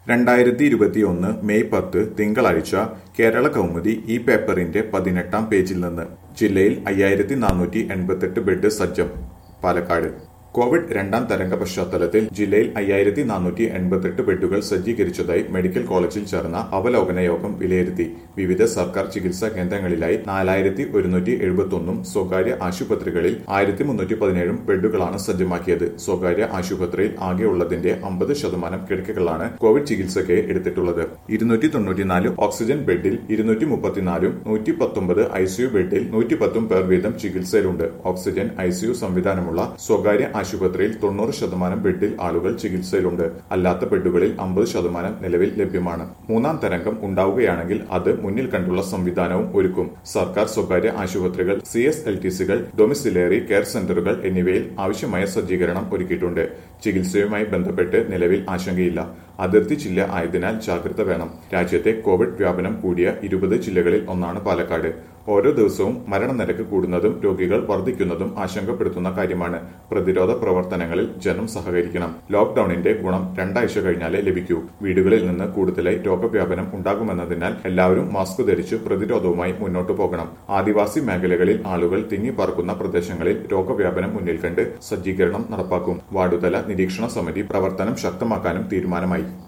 രണ്ടായിരത്തി ഇരുപത്തിയൊന്ന് മെയ് പത്ത് തിങ്കളാഴ്ച കേരള കൗമുദി ഈ പേപ്പറിന്റെ പതിനെട്ടാം പേജിൽ നിന്ന് ജില്ലയിൽ അയ്യായിരത്തി നാനൂറ്റി എൺപത്തെട്ട് ബെഡ് സജ്ജം പാലക്കാട് കോവിഡ് രണ്ടാം തരംഗ പശ്ചാത്തലത്തിൽ ജില്ലയിൽ അയ്യായിരത്തി നാനൂറ്റി എൺപത്തെട്ട് ബെഡുകൾ സജ്ജീകരിച്ചതായി മെഡിക്കൽ കോളേജിൽ ചേർന്ന അവലോകന യോഗം വിലയിരുത്തി വിവിധ സർക്കാർ ചികിത്സാ കേന്ദ്രങ്ങളിലായി നാലായിരത്തി ഒരുന്നൂറ്റി എഴുപത്തൊന്നും സ്വകാര്യ ആശുപത്രികളിൽ ആയിരത്തി മുന്നൂറ്റി പതിനേഴും ബെഡുകളാണ് സജ്ജമാക്കിയത് സ്വകാര്യ ആശുപത്രിയിൽ ആകെയുള്ളതിന്റെ അമ്പത് ശതമാനം കിടക്കകളാണ് കോവിഡ് ചികിത്സയ്ക്ക് എടുത്തിട്ടുള്ളത് ഇരുന്നൂറ്റി തൊണ്ണൂറ്റിനാല് ഓക്സിജൻ ബെഡിൽ ഇരുന്നൂറ്റി മുപ്പത്തിനാലും നൂറ്റി പത്തൊമ്പത് ഐസിയു ബെഡിൽ നൂറ്റി പത്തും പേർ വീതം ചികിത്സയിലുണ്ട് ഓക്സിജൻ ഐസിയു സംവിധാനമുള്ള സ്വകാര്യ ആശുപത്രിയിൽ തൊണ്ണൂറ് ശതമാനം ബെഡിൽ ആളുകൾ ചികിത്സയിലുണ്ട് അല്ലാത്ത ബെഡുകളിൽ അമ്പത് ശതമാനം നിലവിൽ ലഭ്യമാണ് മൂന്നാം തരംഗം ഉണ്ടാവുകയാണെങ്കിൽ അത് മുന്നിൽ കണ്ടുള്ള സംവിധാനവും ഒരുക്കും സർക്കാർ സ്വകാര്യ ആശുപത്രികൾ സി എസ് എൽ ടി സികൾ ഡൊമിസിലറി കെയർ സെന്ററുകൾ എന്നിവയിൽ ആവശ്യമായ സജ്ജീകരണം ഒരുക്കിയിട്ടുണ്ട് ചികിത്സയുമായി ബന്ധപ്പെട്ട് നിലവിൽ ആശങ്കയില്ല അതിർത്തി ജില്ല ആയതിനാൽ ജാഗ്രത വേണം രാജ്യത്തെ കോവിഡ് വ്യാപനം കൂടിയ ഇരുപത് ജില്ലകളിൽ ഒന്നാണ് പാലക്കാട് ഓരോ ദിവസവും മരണനിരക്ക് കൂടുന്നതും രോഗികൾ വർദ്ധിക്കുന്നതും ആശങ്കപ്പെടുത്തുന്ന കാര്യമാണ് പ്രതിരോധ പ്രവർത്തനങ്ങളിൽ ജനം സഹകരിക്കണം ലോക്ഡൌണിന്റെ ഗുണം രണ്ടാഴ്ച കഴിഞ്ഞാലേ ലഭിക്കൂ വീടുകളിൽ നിന്ന് കൂടുതലായി രോഗവ്യാപനം ഉണ്ടാകുമെന്നതിനാൽ എല്ലാവരും മാസ്ക് ധരിച്ച് പ്രതിരോധവുമായി മുന്നോട്ടു പോകണം ആദിവാസി മേഖലകളിൽ ആളുകൾ തിങ്ങിപ്പാർക്കുന്ന പ്രദേശങ്ങളിൽ രോഗവ്യാപനം മുന്നിൽ കണ്ട് സജ്ജീകരണം നടപ്പാക്കും വാർഡുതല നിരീക്ഷണ സമിതി പ്രവർത്തനം ശക്തമാക്കാനും തീരുമാനമായി